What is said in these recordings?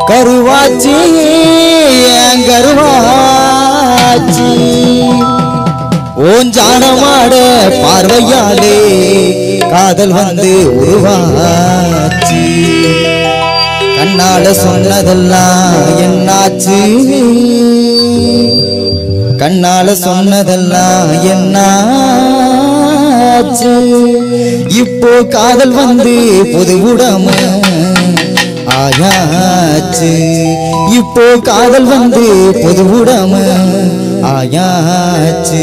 கருவாச்சி என் கருவாச்சி ஓஞ்சானமாட பார்வையாலே காதல் வந்து உருவாச்சி கண்ணால சொன்னதெல்லாம் என்னாச்சு கண்ணால சொன்னதெல்லாம் என்னாச்சு இப்போ காதல் வந்து புது உடம ஆயாச்சு இப்போ காதல் வந்து புது உடம ஆயாச்சு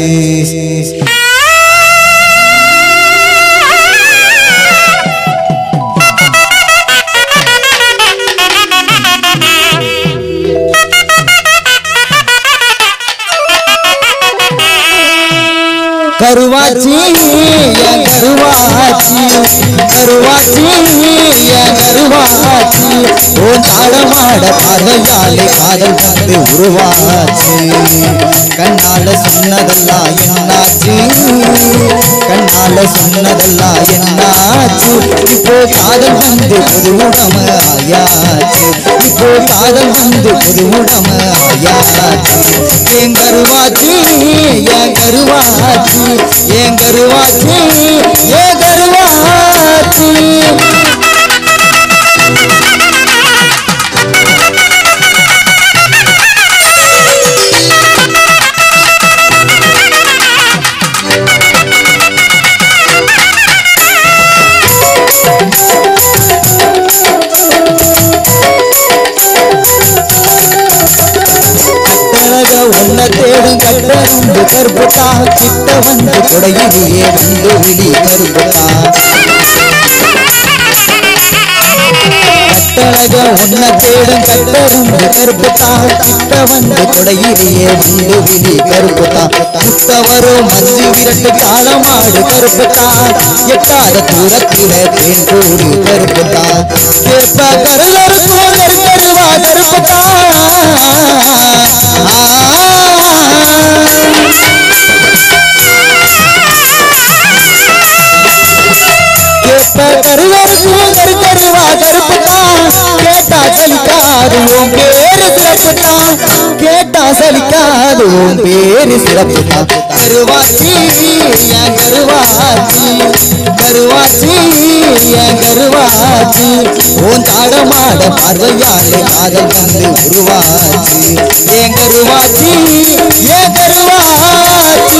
கருவாச்சி என் கருவாச்சி கருவாச்சி என் கருவாச்சி ஓ தாளமாட பார்வையாலே காதல் வந்து உருவாச்சு கண்ணால சொன்னதெல்லாம் என்னாச்சு கண்ணால சொன்னதெல்லாம் என்னாச்சு இப்போ காதல் வந்து புது உடம ஆயாச்சு இப்போ காதல் வந்து புது உடம ஆயாச்சு என் கருவாச்சி என் கருவாச்சி என் கருவாச்சி என் கருவாச்சி கட்டழக உன்ன தேடும் கட்டருந்து கருப்புத்தா கிட்ட வந்து கொடையிலேயே வந்து விழி கருப்புத்தா கட்டழக உன்ன தேடும் கட்டருந்து கருப்புத்தா கிட்ட வந்து கொடையிலேயே வந்து விழி கருப்புத்தா முத்தவரும் மஞ்சு விரட்டு காலமாடு கருப்புத்தா எட்டாத தூரத்தில தேன் கூடு கருப்புத்தா கேப்ப கருளருக்கும் கருக்கருவா கருப்புத்தா கேட்ட கருவருக்கும் கருக்கருவா கருப்புத்தான் கேட்டா சலிக்காது உன் பேரு சிறப்புத்தான் கேட்டா சலிக்காது உன் பேரு சிறப்புத்தான் கருவாச்சி என் கருவாச்சி கருவாச்சி என் கருவாச்சி உன் தாடமாட பார்வையாலே காதல் வந்து உருவாச்சு என் கருவாச்சி என் கருவாச்சி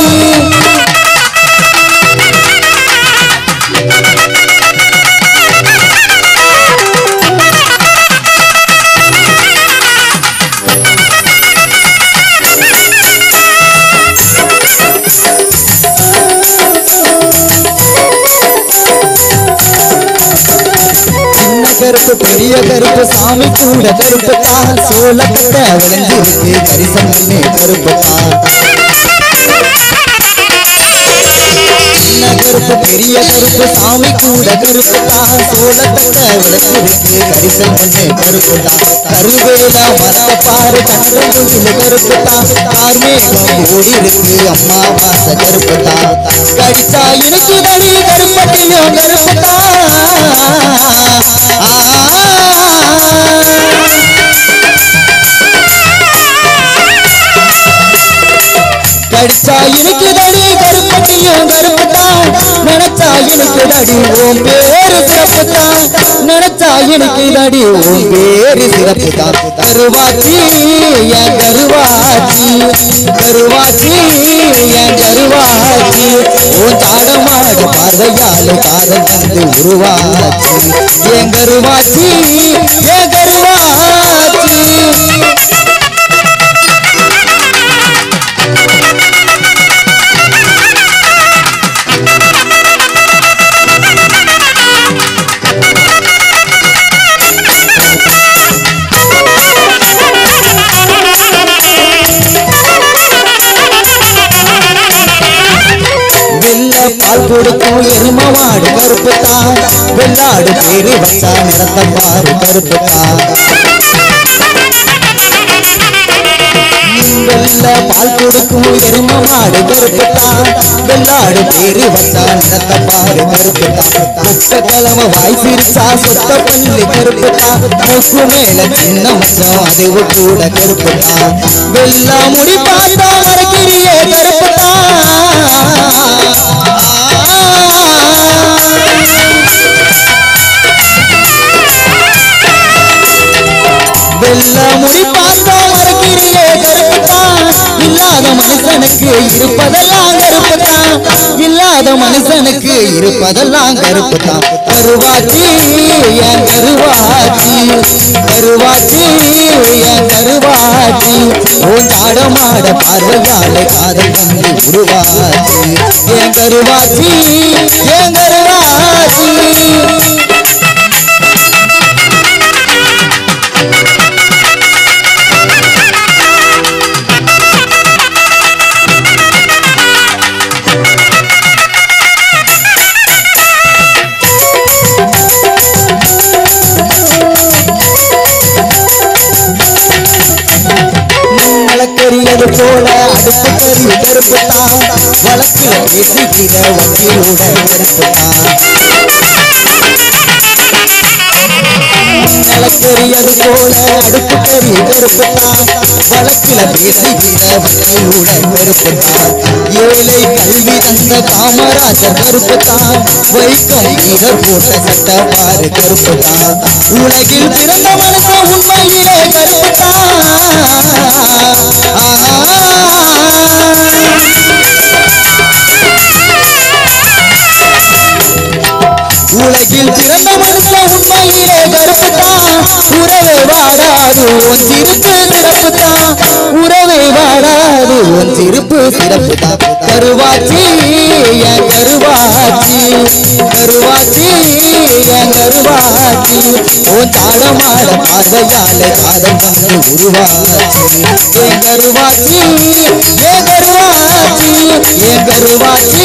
சின்ன கருப்பு பெரிய கருப்பு சாமி கூட கருப்பு தான் சோளக்கட்ட விளைஞ்சிருக்கு கரிசனே கருப்பு தான் சின்ன கருப்பு பெரிய கருப்பு சாமி கூட கருப்பு தான் சோளக்கட்ட விளைஞ்சிருக்கு கரிசனே கருப்பு தான் கருவேலா மரத்தை பாரு கண்டங்குயில் கருப்பு தான் கார்மேகம் ஓடி இருக்கு அம்மா வாச கருப்பு தான் கடிச்சா இருக்கு தனி கருப்பட்டியும் கருப்பு தான் கடிச்சா எனக்கு தடி கருப்பட்டியும் கருப்புத்தான் நினைச்சா எனக்கு தடி ஓம் பேரு சிறப்புத்தான் நினைச்சா எனக்கு தடி ஓம் பேரு சிறப்புத்தான் கருவாச்சி என் கருவாச்சி கருவாச்சி என் கருவாச்சி உன் தாடமாடு பார்வையால் காதல் வந்து உருவாச்சு என் கருவாச்சி என் கருவாச்சி வெள்ள பால் கொடுக்கும் எருமமாடு கருப்பு தான் வெள்ளாடு பேரு வச்சா நிறத்த பாரு கருப்பு தான் வெள்ள பால் பால் கொடுக்கும் எரும மாடு கருப்புத்தான் வெள்ளாடு பேரு வச்சா நிறத்த பாரு கருப்புத்தான் முக்க கிழமை வாய் சிரிச்சா சொத்த பள்ளி கருப்புத்தான் மூக்கு மேல சின்ன மச்சம் அது கூட கருப்புத்தான் வெள்ளா முடி பார்த்தா மரக்கிரியே கருப்புத்தான் வெள்ள முடி பார்த்தா மரக்கிரியே கருப்புத்தான் இல்லாத மனுஷனுக்கு இருப்பதெல்லாம் கருப்புத்தான் இல்லாத மனுஷனுக்கு இருப்பதெல்லாம் கருப்புத்தான் கருவாச்சி என் கருவாச்சி கருவாச்சி என் கருவாச்சி உன் தாடமாட பார்வையால காதல் வந்து உருவாச்சி என் கருவாச்சி என் கருவாச்சி வழக்கறியது போல அடுப்பு கறி கருப்புத்தான் வழக்குல பேசுகிற வக்கீலோட கருப்புத்தான் வழக்கறியது போல அடுப்பு கறி கருப்புத்தான் வழக்குல பேசுகிற வக்கீலோட கருப்புத்தான் ஏழை கல்வி தந்த காமராஜர் கருப்புத்தான் வைக்கம் வீரர் போட்ட சட்ட பாரு கருப்புத்தான் உலகில் பிறந்த மனுஷன் உண்மையிலே உலகில் பிறந்த மனுஷன் உண்மையிலே கருப்புத்தான் உறவே வாடாது உன் சிரிப்பு சிறப்புத்தான் உறவே வாடாது உன் சிரிப்பு சிறப்புத்தான் கருவாச்சி என் கருவாச்சி கருவாச்சி என் கருவாச்சி உன் தாடமாட பார்வையால காதல் வந்து உருவாச்சி என் கருவாச்சி என் கருவாச்சி என் கருவாச்சி